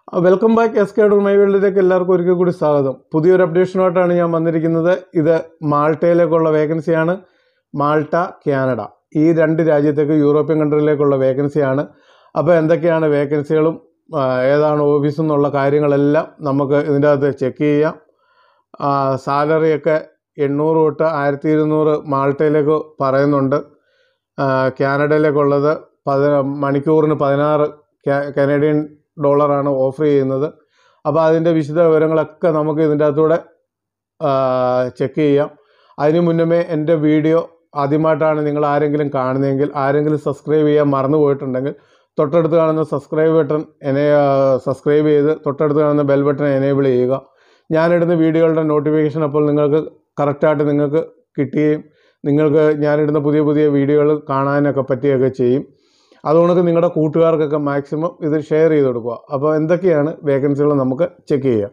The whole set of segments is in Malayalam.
welcome back S K my വേൾഡിലേക്ക് എല്ലാവർക്കും ഒരിക്കൽ കൂടി സ്വാഗതം പുതിയൊരു അപ്ഡേഷനുമായിട്ടാണ് ഞാൻ വന്നിരിക്കുന്നത് ഇത് മാൾട്ടയിലേക്കുള്ള വേക്കൻസിയാണ് മാൾട്ട കാനഡ ഈ രണ്ട് രാജ്യത്തേക്ക് യൂറോപ്യൻ കൺട്രിയിലേക്കുള്ള വേക്കൻസിയാണ് അപ്പോൾ എന്തൊക്കെയാണ് വേക്കൻസികളും ആ, ഏതാണ് ഓഫീസ് എന്നുള്ള കാര്യങ്ങളെല്ലാം നമുക്ക് ഇതിൻ്റെ അകത്ത് ചെക്ക് ചെയ്യാം സാലറിയൊക്കെ എണ്ണൂറ് തൊട്ട് ആയിരത്തി ഇരുന്നൂറ് മാൾട്ടയിലേക്ക് പറയുന്നുണ്ട് ആ, കാനഡയിലേക്കുള്ളത് പതി മണിക്കൂറിന് പതിനാറ് കാ- കനേഡിയൻ ഡോളറാണ് ഓഫർ ചെയ്യുന്നത് അപ്പോൾ അതിൻ്റെ വിശദ വിവരങ്ങളൊക്കെ നമുക്ക് ഇതിൻ്റെ അകത്തൂടെ ചെക്ക് ചെയ്യാം അതിന് മുന്നമേ എൻ്റെ വീഡിയോ ആദ്യമായിട്ടാണ് നിങ്ങൾ ആരെങ്കിലും കാണുന്നതെങ്കിൽ ആരെങ്കിലും സബ്സ്ക്രൈബ് ചെയ്യാൻ മറന്നു പോയിട്ടുണ്ടെങ്കിൽ തൊട്ടടുത്ത് കാണുന്ന സബ്സ്ക്രൈബ് ബട്ടൺ എനെ സബ്സ്ക്രൈബ് ചെയ്ത് തൊട്ടടുത്ത് കാണുന്ന ബെൽ ബട്ടൺ എനേബിൾ ചെയ്യുക ഞാനിടുന്ന വീഡിയോകളുടെ നോട്ടിഫിക്കേഷൻ അപ്പോൾ നിങ്ങൾക്ക് കറക്റ്റായിട്ട് നിങ്ങൾക്ക് കിട്ടുകയും നിങ്ങൾക്ക് ഞാനിടുന്ന പുതിയ പുതിയ വീഡിയോകൾ കാണാനൊക്കെ പറ്റുകയൊക്കെ ചെയ്യും അതുകൊണ്ട് നിങ്ങളുടെ കൂട്ടുകാർക്കൊക്കെ മാക്സിമം ഇത് ഷെയർ ചെയ്ത് കൊടുക്കുക അപ്പോൾ എന്തൊക്കെയാണ് വേക്കൻസികൾ നമുക്ക് ചെക്ക് ചെയ്യാം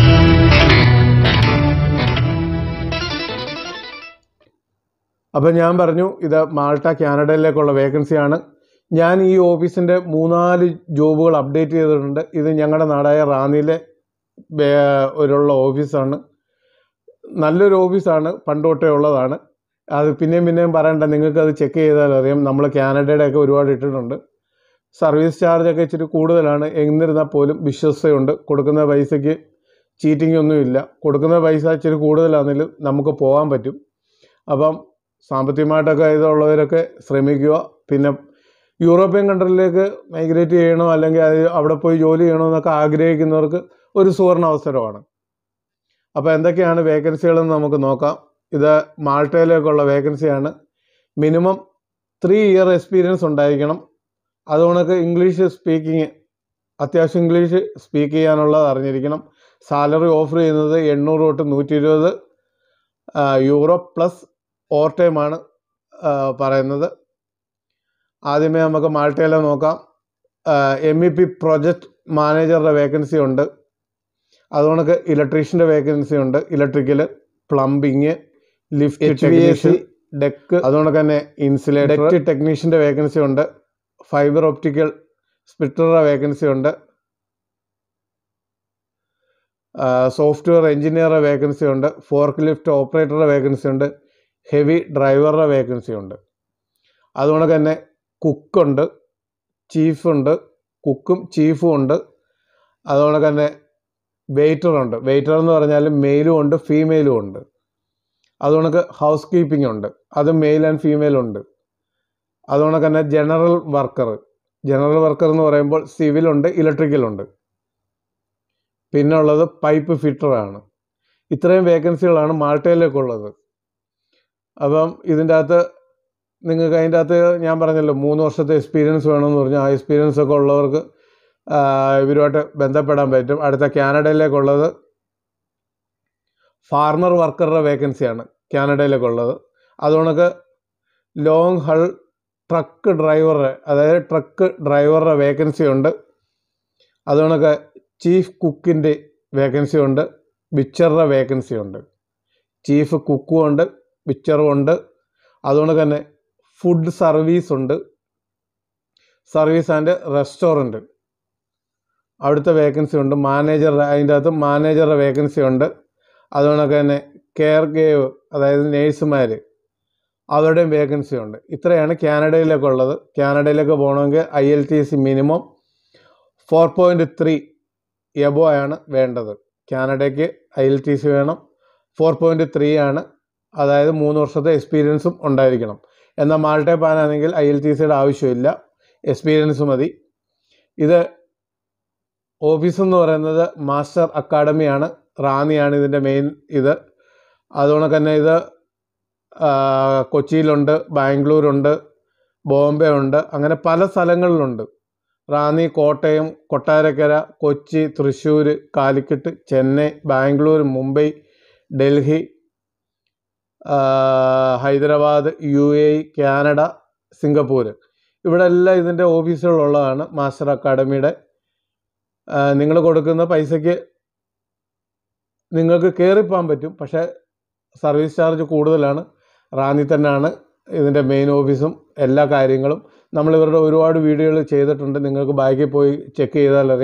അപ്പോൾ ഞാൻ പറഞ്ഞു ഇത് മാൾട്ട കാനഡയിലേക്കുള്ള വേക്കൻസിയാണ് ഞാൻ ഈ ഓഫീസിൻ്റെ മൂന്നാല് ജോബുകൾ അപ്ഡേറ്റ് ചെയ്തിട്ടുണ്ട് ഇത് ഞങ്ങളുടെ നാടായ റാന്നിയിലെ വേ- ഒരുള്ള ഓഫീസാണ് നല്ലൊരു ഓഫീസാണ് പണ്ട് തൊട്ടേ ഉള്ളതാണ് അത് പിന്നെയും പിന്നെയും പറയണ്ട നിങ്ങൾക്ക് അത് ചെക്ക് ചെയ്താൽ അറിയാം നമ്മൾ കാനഡയുടെ ഒക്കെ ഒരുപാട് ഇട്ടിട്ടുണ്ട് സർവീസ് ചാർജൊക്കെ ഇച്ചിരി കൂടുതലാണ് എന്നിരുന്നാൽ പോലും വിശ്വസ്തയുണ്ട് കൊടുക്കുന്ന പൈസയ്ക്ക് ചീറ്റിംഗ് ഒന്നുമില്ല കൊടുക്കുന്ന പൈസ ഇച്ചിരി കൂടുതലാണെങ്കിലും നമുക്ക് പോകാൻ പറ്റും അപ്പം സാമ്പത്തികമായിട്ടൊക്കെ ഇതുള്ളവരൊക്കെ ശ്രമിക്കുക പിന്നെ യൂറോപ്യൻ കൺട്രിയിലേക്ക് മൈഗ്രേറ്റ് ചെയ്യണോ അല്ലെങ്കിൽ അത് അവിടെ പോയി ജോലി ചെയ്യണമെന്നൊക്കെ ആഗ്രഹിക്കുന്നവർക്ക് ഒരു സുവർണ അവസരമാണ് അപ്പോൾ എന്തൊക്കെയാണ് വേക്കൻസികളെന്ന് നമുക്ക് നോക്കാം ഇത് മാൾട്ടയിലേക്കുള്ള വേക്കൻസിയാണ് മിനിമം ത്രീ ഇയർ എക്സ്പീരിയൻസ് ഉണ്ടായിരിക്കണം അതുകൊണ്ടൊക്കെ ഇംഗ്ലീഷ് സ്പീക്കിങ് അത്യാവശ്യം ഇംഗ്ലീഷ് സ്പീക്ക് ചെയ്യാനുള്ളത് അറിഞ്ഞിരിക്കണം സാലറി ഓഫർ ചെയ്യുന്നത് എണ്ണൂറ് തൊട്ട് നൂറ്റി ഇരുപത് യൂറോ പ്ലസ് ഓവർ ടൈമാണ് പറയുന്നത് ആദ്യമേ നമുക്ക് മാൾട്ടയിലെ നോക്കാം എം ഇ പി പ്രൊജക്ട് മാനേജറുടെ വേക്കൻസി ഉണ്ട് അതുകൊണ്ടൊക്കെ ഇലക്ട്രീഷ്യൻ്റെ വേക്കൻസി ഉണ്ട് electrical plumbing lift technician duct അതുകൊണ്ടൊക്കെ തന്നെ ഇൻസുലേറ്റർ ഡെക്ട് ടെക്നീഷ്യൻ്റെ വേക്കൻസി ഉണ്ട് ഫൈബർ ഒപ്റ്റിക്കൽ സ്പിറ്ററുടെ വേക്കൻസി ഉണ്ട് സോഫ്റ്റ്വെയർ എഞ്ചിനീയറുടെ വേക്കൻസി ഉണ്ട് ഫോർക്ക് ലിഫ്റ്റ് ഓപ്പറേറ്ററുടെ വേക്കൻസി ഉണ്ട് ഹെവി ഡ്രൈവറുടെ വേക്കൻസി ഉണ്ട് അതുകൊണ്ട് തന്നെ കുക്കുണ്ട് ചീഫുണ്ട് കുക്കും ചീഫും ഉണ്ട് അതുകൊണ്ട് തന്നെ വെയിറ്ററുണ്ട് വെയിറ്റർ എന്ന് പറഞ്ഞാൽ മെയിലും ഉണ്ട് ഫീമെയിലും ഉണ്ട് അതുകൊണ്ട് ഹൗസ് കീപ്പിംഗ് ഉണ്ട് അത് മെയിൽ ആൻഡ് ഫീമെയിൽ ഉണ്ട് അതുകൊണ്ട് തന്നെ ജനറൽ വർക്കർ ജനറൽ വർക്കർ എന്ന് പറയുമ്പോൾ സിവിൽ ഉണ്ട് ഇലക്ട്രിക്കൽ ഉണ്ട് പിന്നെ ഉള്ളത് പൈപ്പ് ഫിറ്ററാണ് ഇത്രയും വേക്കൻസികളാണ് മാൾട്ടയിലേക്കുള്ളത് അപ്പം ഇതിൻ്റെ അകത്ത് നിങ്ങൾക്ക് അതിൻ്റെ അകത്ത് ഞാൻ പറഞ്ഞല്ലോ മൂന്ന് വർഷത്തെ എക്സ്പീരിയൻസ് വേണമെന്ന് പറഞ്ഞു ആ എക്സ്പീരിയൻസ് ഒക്കെ ഉള്ളവർക്ക് ആ, ഇവരുമായിട്ട് ബന്ധപ്പെടാൻ പറ്റും അടുത്ത കാനഡയിലേക്കുള്ളത് ഫാർമർ വർക്കറുടെ വേക്കൻസിയാണ് കാനഡയിലേക്കുള്ളത് അതുകൊണ്ടൊക്കെ ലോങ് ഹൾ ട്രക്ക് ഡ്രൈവറുടെ അതായത് ട്രക്ക് ഡ്രൈവറുടെ വേക്കൻസി ഉണ്ട് അതുകൊണ്ടൊക്കെ ചീഫ് കുക്കിൻ്റെ വേക്കൻസി ഉണ്ട് ബിച്ചറുടെ വേക്കൻസി ഉണ്ട് ചീഫ് കുക്കും ഉണ്ട് ബിച്ചറും ഉണ്ട് അതുകൊണ്ട് തന്നെ ഫുഡ് സർവീസ് ഉണ്ട് സർവീസ് ആൻഡ് റെസ്റ്റോറൻറ്റ് അവിടുത്തെ വേക്കൻസി ഉണ്ട് മാനേജറുടെ അതിൻ്റെ അകത്ത് മാനേജറുടെ വേക്കൻസി ഉണ്ട് അതുകൊണ്ടൊക്കെ തന്നെ കെയർ ഗേവ് അതായത് നേഴ്സുമാർ അവരുടെയും വേക്കൻസി ഉണ്ട് ഇത്രയാണ് കാനഡയിലേക്ക് ഉള്ളത് കാനഡയിലേക്ക് പോകണമെങ്കിൽ I L IELTS minimum four point three above ആണ് വേണ്ടത് കാനഡയ്ക്ക് ഐ എൽ ടി സി വേണം ഫോർ പോയിൻറ്റ് ത്രീ ആണ് അതായത് മൂന്ന് വർഷത്തെ എക്സ്പീരിയൻസും ഉണ്ടായിരിക്കണം എന്നാൽ മാൾട്ടേ പാനാണെങ്കിൽ ഐ എൽ ടി സിയുടെ ആവശ്യമില്ല എക്സ്പീരിയൻസ് മതി ഇത് ഓഫീസ് എന്ന് പറയുന്നത് മാസ്റ്റർ അക്കാഡമിയാണ് റാന്നിയാണ് ഇതിൻ്റെ മെയിൻ ഇത് അതുകൊണ്ട് തന്നെ ഇത് ആ, കൊച്ചിയിലുണ്ട് ബാംഗ്ലൂരുണ്ട് ബോംബെ ഉണ്ട് അങ്ങനെ പല സ്ഥലങ്ങളിലുണ്ട് റാന്നി കോട്ടയം കൊട്ടാരക്കര കൊച്ചി തൃശ്ശൂർ കാലിക്കറ്റ് ചെന്നൈ ബാംഗ്ലൂർ മുംബൈ ഡൽഹി ആ, Hyderabad U A E Canada Singapore ഇവിടെ എല്ലാം ഇതിൻ്റെ ഓഫീസുകളുള്ളതാണ് മാസ്റ്റർ അക്കാഡമിയുടെ നിങ്ങൾ കൊടുക്കുന്ന പൈസയ്ക്ക് നിങ്ങൾക്ക് കയറിപ്പോകാൻ പറ്റും പക്ഷേ സർവീസ് ചാർജ് കൂടുതലാണ് റാന്നി തന്നെയാണ് ഇതിൻ്റെ മെയിൻ ഓഫീസും എല്ലാ കാര്യങ്ങളും നമ്മൾ ഇവരുടെ ഒരുപാട് വീഡിയോകൾ ചെയ്തിട്ടുണ്ട് നിങ്ങൾക്ക് ബാക്കിൽ പോയി ചെക്ക് ചെയ്താൽ അറിയാം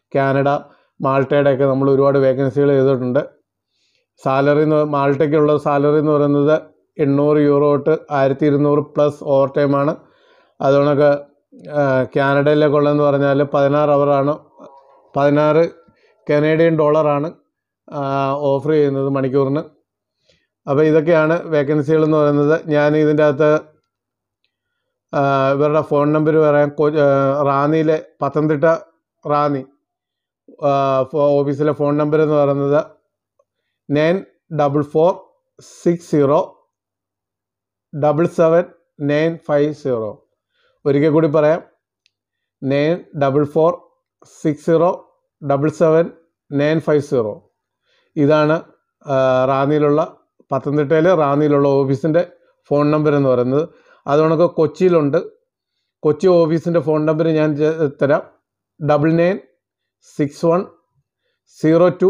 കാനഡ മാൾട്ടയുടെ ഒക്കെ നമ്മൾ ഒരുപാട് വേക്കൻസികൾ ചെയ്തിട്ടുണ്ട് സാലറി എന്ന് മാൾട്ടയ്ക്കുള്ള സാലറി എന്ന് പറയുന്നത് എണ്ണൂറ് യൂറോ തൊട്ട് ആയിരത്തി ഇരുന്നൂറ് പ്ലസ് ഓവർ ടൈമാണ് അതുകൊണ്ടൊക്കെ കാനഡയിലേക്കുള്ളതെന്ന് പറഞ്ഞാൽ പതിനാറ് അവറാണ് പതിനാറ് കനേഡിയൻ ഡോളറാണ് ഓഫർ ചെയ്യുന്നത് മണിക്കൂറിന് അപ്പോൾ ഇതൊക്കെയാണ് വേക്കൻസികൾ എന്ന് പറയുന്നത് ഞാൻ ഇതിൻ്റെ അകത്ത് ആ, ഇവരുടെ ഫോൺ നമ്പർ പറയാം കൊ- ആ, റാന്നിയിലെ പത്തനംതിട്ട റാന്നി ആ, ഫോ- ഓഫീസിലെ ഫോൺ നമ്പർ എന്ന് പറയുന്നത് nine double four six zero double seven nine five zero ഒരിക്കൽ കൂടി പറയാം nine double four six zero double seven nine five zero ഇതാണ് ആ, റാന്നിയിലുള്ള പത്തനംതിട്ടയിലെ റാന്നിയിലുള്ള ഓഫീസിൻ്റെ ഫോൺ നമ്പർ എന്ന് പറയുന്നത് അതുകൊണ്ടൊക്കെ കൊച്ചിയിലുണ്ട് കൊച്ചി ഓഫീസിൻ്റെ ഫോൺ നമ്പർ ഞാൻ ചെ- തരാം double nine six one zero two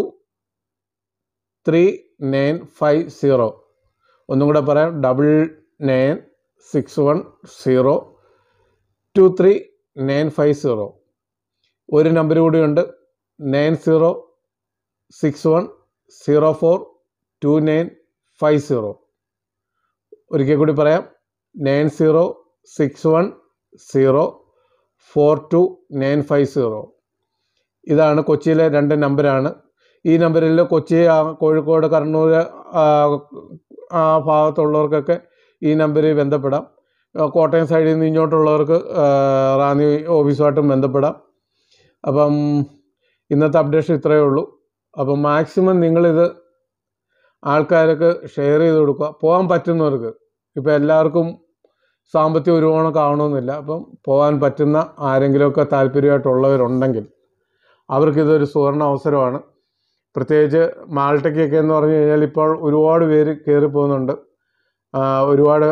three nine five zero ഒന്നും കൂടെ പറയാം double nine six one zero two three nine five zero ഒരു നമ്പർ കൂടിയുണ്ട് nine zero six one zero four two nine five zero ഒരിക്കൽ കൂടി പറയാം nine zero six one zero four two nine five zero ഇതാണ് കൊച്ചിയിലെ രണ്ട് നമ്പരാണ് ഈ നമ്പറിൽ കൊച്ചി ആ, കോഴിക്കോട് കണ്ണൂർ ആ, ആ ഭാഗത്തുള്ളവർക്കൊക്കെ ഈ നമ്പറിൽ ബന്ധപ്പെടാം ആ, കോട്ടയം സൈഡിൽ നിന്ന് ഇങ്ങോട്ടുള്ളവർക്ക് ആ, റാന്നി ഓഫീസുമായിട്ടും ബന്ധപ്പെടാം അപ്പം ഇന്നത്തെ അപ്ഡേഷൻ ഇത്രയേ ഉള്ളൂ അപ്പം മാക്സിമം നിങ്ങളിത് ആൾക്കാർക്ക് ഷെയർ ചെയ്ത് കൊടുക്കുക പോകാൻ പറ്റുന്നവർക്ക് ഇപ്പോൾ എല്ലാവർക്കും സാമ്പത്തിക ഒരുപാടൊക്കെ ആവണമെന്നില്ല അപ്പം പോകാൻ പറ്റുന്ന ആരെങ്കിലുമൊക്കെ താല്പര്യമായിട്ടുള്ളവരുണ്ടെങ്കിൽ അവർക്കിതൊരു സുവർണ അവസരമാണ് പ്രത്യേകിച്ച് മാൾട്ടയ്ക്കൊക്കെ എന്ന് പറഞ്ഞു കഴിഞ്ഞാൽ ഇപ്പോൾ ഒരുപാട് പേര് കയറി പോകുന്നുണ്ട് ആ, ഒരുപാട്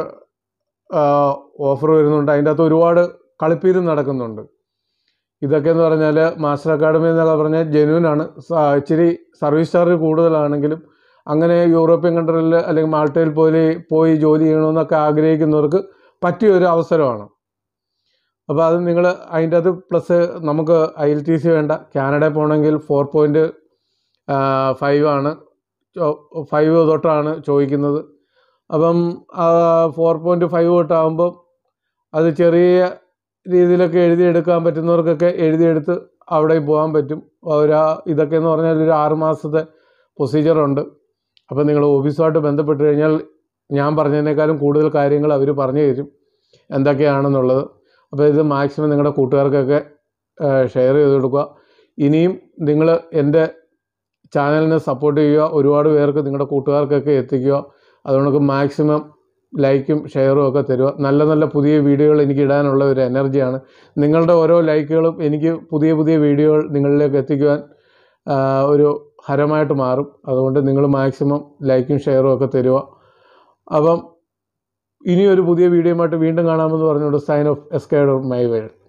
ഓഫർ വരുന്നുണ്ട് അതിൻ്റെ അകത്ത് ഒരുപാട് കളിപ്പീരും നടക്കുന്നുണ്ട് ഇതൊക്കെ എന്ന് പറഞ്ഞാൽ മാസ്റ്റർ അക്കാഡമി എന്നൊക്കെ പറഞ്ഞാൽ ജെന്യൂനാണ് ഇച്ചിരി സർവീസ് ചാർജ് കൂടുതലാണെങ്കിലും അങ്ങനെ യൂറോപ്യൻ കൺട്രിയിൽ അല്ലെങ്കിൽ മാൾട്ടയിൽ പോയി പോയി ജോലി ചെയ്യണമെന്നൊക്കെ ആഗ്രഹിക്കുന്നവർക്ക് പറ്റിയ ഒരു അവസരമാണ് അപ്പോൾ അത് നിങ്ങൾ അതിൻ്റെ അത് പ്ലസ് നമുക്ക് ഐ എൽ ടി സി വേണ്ട കാനഡയിൽ പോകണമെങ്കിൽ ഫോർ പോയിൻറ്റ് ഫൈവ് ആണ് ഫൈവ് തൊട്ടാണ് ചോദിക്കുന്നത് അപ്പം ഫോർ പോയിൻറ്റ് ഫൈവ് തൊട്ടാകുമ്പം അത് ചെറിയ രീതിയിലൊക്കെ എഴുതിയെടുക്കാൻ പറ്റുന്നവർക്കൊക്കെ എഴുതിയെടുത്ത് അവിടെ പോകാൻ പറ്റും ഒരു ഇതൊക്കെ എന്ന് പറഞ്ഞാൽ ഒരു ആറ് മാസത്തെ പ്രൊസീജിയറുണ്ട് അപ്പോൾ നിങ്ങൾ ഓഫീസുമായിട്ട് ബന്ധപ്പെട്ട് കഴിഞ്ഞാൽ ഞാൻ പറഞ്ഞതിനേക്കാളും കൂടുതൽ കാര്യങ്ങൾ അവർ പറഞ്ഞു തരും എന്തൊക്കെയാണെന്നുള്ളത് അപ്പോൾ ഇത് മാക്സിമം നിങ്ങളുടെ കൂട്ടുകാർക്കൊക്കെ ഷെയർ ചെയ്ത് കൊടുക്കുക ഇനിയും നിങ്ങൾ എൻ്റെ ചാനലിനെ സപ്പോർട്ട് ചെയ്യുക ഒരുപാട് പേർക്ക് നിങ്ങളുടെ കൂട്ടുകാർക്കൊക്കെ എത്തിക്കുക അതുകൊണ്ട് മാക്സിമം ലൈക്കും ഷെയറും ഒക്കെ തരിക നല്ല നല്ല പുതിയ വീഡിയോകൾ എനിക്ക് ഇടാനുള്ള ഒരു എനർജിയാണ് നിങ്ങളുടെ ഓരോ ലൈക്കുകളും എനിക്ക് പുതിയ പുതിയ വീഡിയോകൾ നിങ്ങളിലേക്ക് എത്തിക്കുവാൻ ആ, ഒരു ഹരമായിട്ട് മാറും അതുകൊണ്ട് നിങ്ങൾ മാക്സിമം ലൈക്കും ഷെയറും ഒക്കെ തരിക അപ്പം ഇനിയൊരു പുതിയ വീഡിയോയുമായിട്ട് വീണ്ടും കാണാമെന്ന് പറഞ്ഞുകൊണ്ട് സൈൻ ഓഫ് എസ്കൈഡ് മൈ വേൾഡ്